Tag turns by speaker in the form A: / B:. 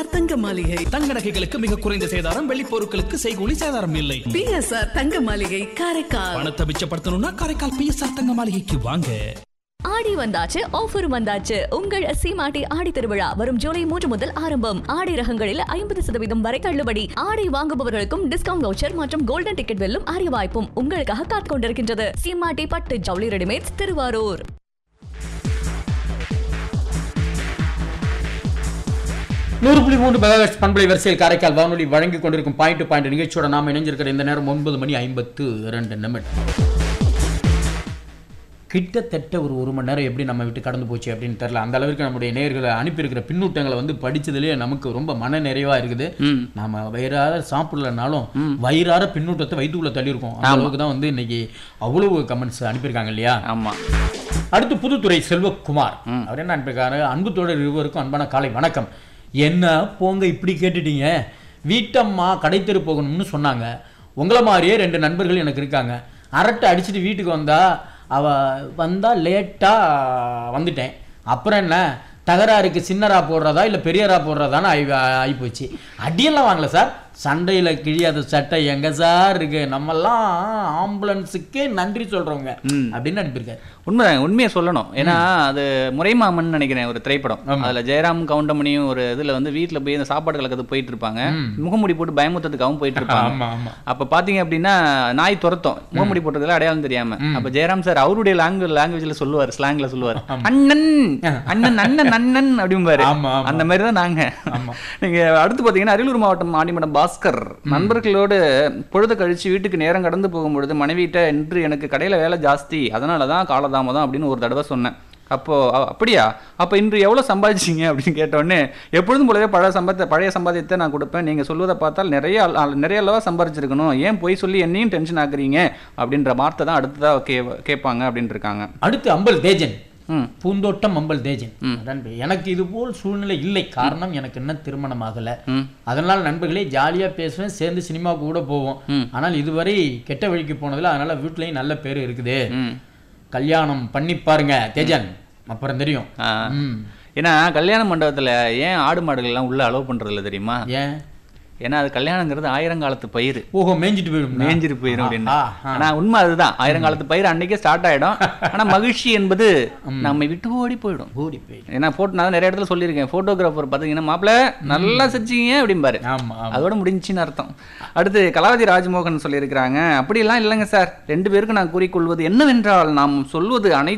A: PSR தங்க மாளிகை
B: தங்க நகைகளுக்கு மிக குறைந்த சேதாரம் வெள்ளி பொருட்களுக்கு செய்கூலி சேதாரம் இல்லை
A: பிஎஸ்ஆர் தங்க மாளிகை காரைக்கால்
B: பணத்தை மிச்சப்படுத்தணும்னா காரைக்கால் பிஎஸ்ஆர் தங்க மாளிகைக்கு வாங்க
C: ஆடி வந்தாச்சு ஆஃபர் வந்தாச்சு உங்கள் சீமாட்டி ஆடி திருவிழா வரும் ஜூலை மூன்று முதல் ஆரம்பம் ஆடை ரகங்களில் ஐம்பது சதவீதம் வரை தள்ளுபடி ஆடை வாங்குபவர்களுக்கும் டிஸ்கவுண்ட் வவுச்சர் மற்றும் கோல்டன் டிக்கெட் வெல்லும் அரிய வாய்ப்பும் உங்களுக்காக காத்துக் கொண்டிருக்கின்றது சீமாட்டி பட்டு ஜவுளி ரெடிமேட்ஸ் திருவாரூர்
D: நூறு புள்ளி மூன்று மெகாஹெர்ட்ஸ் பண்பலை வரிசையில் காரைக்கால் வானொலி வழங்கி கொண்டிருக்கும் பாயிண்ட் டு பாயிண்ட் நிகழ்ச்சியோட நாம் இணைஞ்சிருக்கிற இந்த நேரம் ஒன்பது மணி ஐம்பத்து இரண்டு நிமிடம் கிட்டத்தட்ட ஒரு ஒரு மணி நேரம் எப்படி நம்ம விட்டு கடந்து போச்சு அப்படின்னு தெரியல அந்த அளவுக்கு நம்முடைய நேர்களை அனுப்பியிருக்கிற பின்னூட்டங்களை வந்து படிச்சதுலேயே நமக்கு ரொம்ப மன நிறைவா இருக்குது நாம வயிறார சாப்பிடலனாலும் வயிறார பின்னூட்டத்தை வயிற்றுக்குள்ள தள்ளியிருக்கோம் அந்த அளவுக்கு தான் வந்து இன்னைக்கு அவ்வளவு கமெண்ட்ஸ் அனுப்பியிருக்காங்க இல்லையா
E: ஆமா
D: அடுத்து புதுத்துறை செல்வகுமார் அவர் என்ன அனுப்பியிருக்காரு அன்பு தோழர் இருவருக்கும் அன்பான காலை வணக்கம் என்ன போங்க இப்படி கேட்டுட்டீங்க வீட்டம்மா கடைத்தெரு போகணும்னு சொன்னாங்க உங்களை மாதிரியே ரெண்டு நண்பர்கள் எனக்கு இருக்காங்க அரட்டை அடிச்சுட்டு வீட்டுக்கு வந்தா அவ வந்தா லேட்டா வந்துட்டேன் அப்புறம் என்ன தகராறுக்கு சின்னரா போடுறதா இல்லை பெரியரா போடுறதான்னு ஆகி ஆகிப்போச்சு அடியெல்லாம் வாங்கல சார் சண்டையில் கிழியாத சட்டை எங்க சார் இருக்கு நம்மெல்லாம் ஆம்புலன்ஸுக்கு நன்றி சொல்றவங்க அப்படின்னு அனுப்பியிருக்காரு
E: உண்மை உண்மையை சொல்லணும் ஏன்னா அது முறைமாமன் நினைக்கிறேன் ஒரு திரைப்படம் அதுல ஜெயராம் கவுண்டமணியும் ஒரு இதுல வந்து வீட்ல போய் இந்த சாப்பாடு கலக்கிறது போயிட்டு இருப்பாங்க முகமுடி போட்டு பயமுத்தத்துக்காகவும் போயிட்டு இருப்பாங்க
D: ஆமா ஆமா
E: அப்ப பாத்தீங்க அப்படின்னா நாய் துரத்தும் முகமுடி போட்டதுல அடையாளம் தெரியாம அப்ப ஜெயராம் சார் அவருடைய லாங்குவேஜ் லாங்குவேஜ்ல சொல்லுவார் ஸ்லாங்ல சொல்லுவார் அண்ணன் அண்ணன் அண்ணன் அண்ணன் அப்படிம்பாரு
D: ஆமா, ஆமா.
E: அந்த மாதிரி தான் நாங்க நீங்க அடுத்து பாத்தீங்கன்னா அரியலூர் மாவட்டம் ஆண்டிமடம் பாஸ்கர் நண்பர்களோடு பொழுது கழிச்சு வீட்டுக்கு நேரம் கடந்து போகும்பொழுது மனைவிட்ட இன்று எனக்கு கடையில வேலை ஜாஸ்தி அதனால தான் காலதாமதம் அப்படின்னு ஒரு தடவை சொன்னேன் அப்போ அ- அப்படியா அப்ப இன்று எவ்வளவு சம்பாதிச்சீங்க அப்படின்னு கேட்டோடனே எப்பொழுதும் போலவே பழைய சம்பாத்த பழைய சம்பாதியத்தை நான் கொடுப்பேன் நீங்க சொல்வதை பார்த்தால் நிறைய ஆள்- ஆள் நிறைய அளவா சம்பாதிச்சிருக்கணும் ஏன் போய் சொல்லி என்னையும் டென்ஷன் ஆக்குறீங்க அப்படின்ற வார்த்தை தான் அடுத்ததா கே கேட்பாங்க அப்படின்னு இருக்காங்க
D: அடுத்து அம்பல் தேஜன்
E: ம்
D: பூந்தோட்டம் அம்பல் தேஜன் நண்பர் எனக்கு இது போல் சூழ்நிலை இல்லை காரணம் எனக்கு இன்னும் திருமணம் ஆகல
E: ம்.
D: அதனால நண்பர்களே ஜாலியா பேசுவேன் சேர்ந்து சினிமாவுக்கு கூட போவோம் ஆனால் இதுவரை கெட்ட வழிக்கு போனதுல அதனால வீட்லயும் நல்ல பேர் இருக்குது
E: ம்
D: கல்யாணம் பண்ணி பாருங்க தேஜன் அப்புறம் தெரியும்
E: ஆ.
D: ம்.
E: ஏன்னா கல்யாண மண்டபத்துல ஏன் ஆடு மாடுகள் எல்லாம் உள்ள அலோவ் பண்றது இல்ல தெரியுமா
D: ஏன்
E: ஏன்னா அது கல்யாணங்கிறது ஆயிரங்காலத்து பயிர்
D: ஓஹோ மேய்ஞ்சிட்டு போயிடும்
E: மேஞ்சிட்டு போயிரும் அப்படின்னு
D: ஆ, ஆ.
E: ஆனா உண்மை அதுதான் ஆயிரங்காலத்து பயிர் அன்னைக்கே ஸ்டார்ட் ஆயிடும் ஆனா மகிழ்ச்சி என்பது நம்மை விட்டு ஓடி போயிடும்
D: ஓடி போயிடும்
E: ஏன்னா போட்டோ நான் நிறைய இடத்துல சொல்லியிருக்கேன் போட்டோகிராஃபர் பார்த்தீங்கன்னா மாப்பிள்ள நல்லா சிரிச்சிங்க அப்படிம்பாரு
D: ஆமா ஆமா
E: அதோட முடிஞ்சுன்னு அர்த்தம் அடுத்து கலாவதி ராஜ்மோகன் சொல்லியிருக்கிறாங்க அப்படியெல்லாம் இல்லைங்க சார் ரெண்டு பேருக்கு நான் கூறிக்கொள்வது என்னவென்றால் நாம் சொல்வது அனைத்து